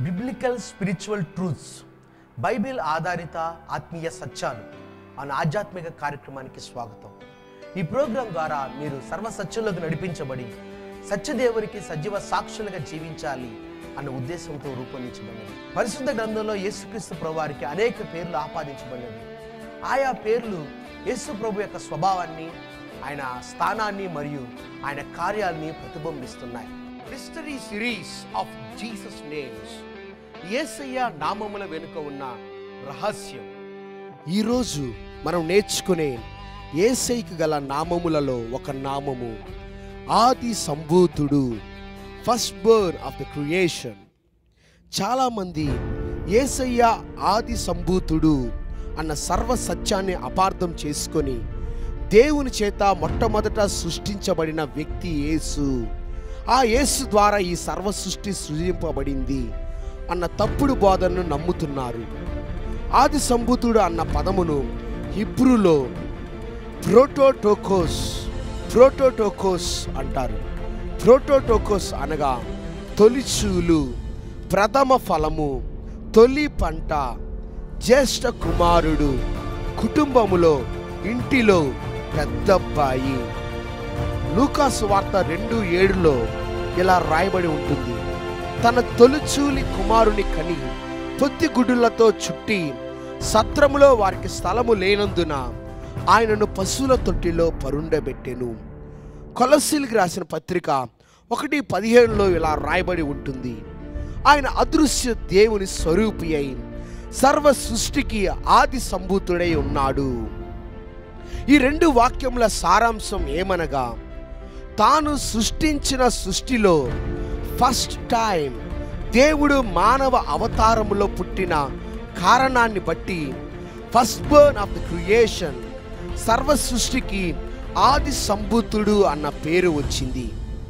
biblical spiritual truths Bible ఆధారిత ఆత్మీయ సత్యాలు అనే ఆధ్యాత్మిక కార్యక్రమానికి స్వాగతం ఈ ప్రోగ్రాం ద్వారా మీరు సర్వ సత్యంలోకి నడిపించబడి సత్యదేవునికి సజీవ సాక్షులుగా జీవించాలి అన్న ఉద్దేశంతో రూపొందించబడినది పరిశుద్ధ గ్రంథంలో యేసుక్రీస్తు ప్రభువారికి అనేక పేర్లు ఆపాదించబడినవి ఆయా పేర్లు యేసు ప్రభు యొక్క స్వభావాన్ని ఆయన స్థానాన్ని మరియు ఆయన కార్యాలని ప్రతిబింబిస్తున్నాయి mystery series of Jesus names Yesayya నామముల వెనుక ఉన్న రహస్యం ఈరోజు మనం నేర్చుకునే ఏసైకి గల నామములలో ఒక నామము ఆది సంభూతుడు first born of the creation చాలామంది ఏసయ్య ఆది సంభూతుడు అన్న సర్వ సత్యాన్ని అపార్థం చేసుకొని దేవుని చేత మొట్టమొదట సృష్టించబడిన వ్యక్తి యేసు ఆ యేసు ద్వారా ఈ సర్వ సృష్టి సృజింపబడింది అన్న తప్పుడు బోధనను నమ్ముతున్నారు ఆది సంభూతుడు అన్న పదమును హిబ్రూలో ప్రోటోటోకోస్ ప్రోటోటోకోస్ అంటారు ప్రోటోటోకోస్ అనగా తొలిచూలు ప్రథమ ఫలము తొలి పంట జ్యేష్ఠ కుమారుడు కుటుంబములో ఇంటిలో పెద్దబ్బాయి లూకాసు వార్త రెండు ఏడులో ఇలా రాయబడి ఉంటుంది తన తొలిచూలి కుమారుని కని పొత్తి గుడులతో చుట్టి సత్రములో వారికి స్థలము లేనందున ఆయనను పశువుల తొట్టిలో పరుండబెట్టెను కొలసీలకి రాసిన పత్రిక ఒకటి పదిహేనులో ఇలా రాయబడి ఉంటుంది ఆయన అదృశ్య దేవుని స్వరూపి అయి సర్వ సృష్టికి ఆది సంభూతుడై ఉన్నాడు ఈ రెండు వాక్యముల సారాంశం ఏమనగా తాను సృష్టించిన సృష్టిలో ఫస్ట్ టైం దేవుడు మానవ అవతారములో పుట్టిన కారణాన్ని బట్టి first born of the creation సర్వ సృష్టికి ఆది సంభూతుడు అన్న పేరు వచ్చింది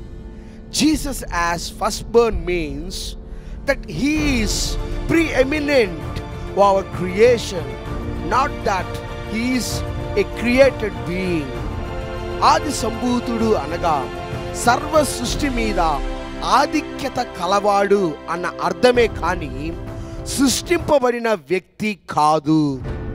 Jesus as first born means that he's preeminent over creation not that he's a created being ఆది సంభూతుడు అనగా సర్వ సృష్టి మీద ఆధిక్యత కలవాడు అన్న అర్థమే కానీ సృష్టింపబడిన వ్యక్తి కాదు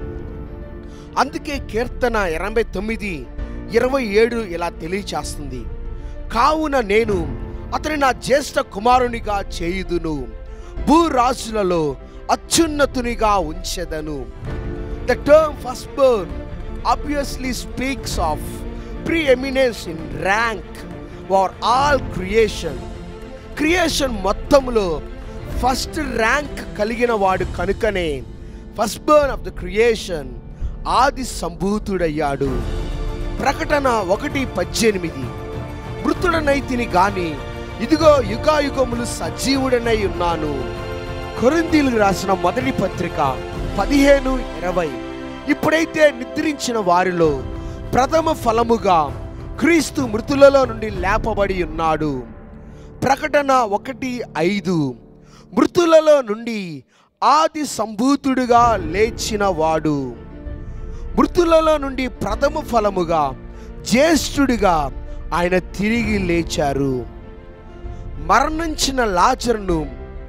అందుకే కీర్తన ఎనభై తొమ్మిది ఇరవై ఏడు ఇలా తెలియచేస్తుంది కావున నేను అతని నా జ్యేష్ఠ కుమారునిగా చేయుదును భూరాజులలో అత్యున్నతునిగా ఉంచెదను the term first born obviously speaks of preeminence in rank for all creation creation మొత్తంలో ఫస్ట్ ర్యాంక్ కలిగిన వాడు కనుకనే first born of the creation ఆది సంభూతుడయ్యాడు ప్రకటన ఒకటి పద్దెనిమిది మృతుడనైతిని గాని ఇదిగో యుగాయుగములు సజీవుడనై ఉన్నాను కొరిందీలకు రాసిన మొదటి పత్రిక పదిహేను ఇరవై ఇప్పుడైతే నిద్రించిన వారిలో ప్రథమ ఫలముగా క్రీస్తు మృతులలో నుండి లేపబడి ఉన్నాడు ప్రకటన ఒకటి ఐదు మృతులలో నుండి ఆది సంభూతుడుగా లేచిన వాడు మృతులలో నుండి ప్రథమ ఫలముగా జ్యేష్ఠుడిగా ఆయన తిరిగి లేచారు మరణించిన లాజరును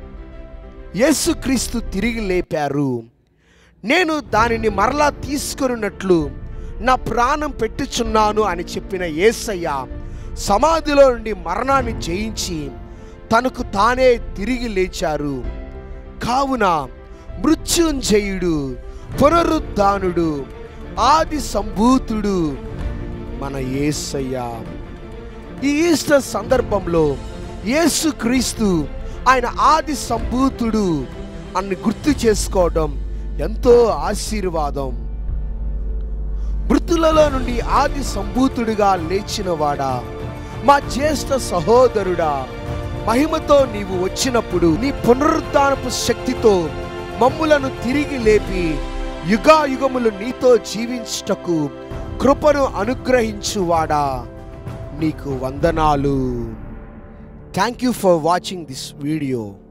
యేసుక్రీస్తు తిరిగి లేపారు నేను దానిని మరలా తీసుకొనినట్లు నా ప్రాణం పెట్టుచున్నాను అని చెప్పిన యేసయ్య సమాధిలో నుండి మరణాన్ని జయించి తనకు తానే తిరిగి లేచారు కావున మృత్యుంజయుడు పునరుద్ధానుడు ఆది సంభూతుడు మన యేసయ్య ఈ ఈస్టర్ సందర్భంలో యేసుక్రీస్తు ఆయన ఆది సంభూతుడు అని గుర్తు చేసుకోవడం ఎంతో ఆశీర్వాదం మృతులలో నుండి ఆది సంభూతుడిగా లేచినవాడా మా జ్యేష్ఠ సహోదరుడా మహిమతో నీవు వచ్చినప్పుడు నీ పునరుద్ధానపు శక్తితో మమ్ములను తిరిగి లేపి యుగాయుగములు నీతో జీవించుటకు కృపను అనుగ్రహించువాడా నీకు వందనాలు thank you for watching this video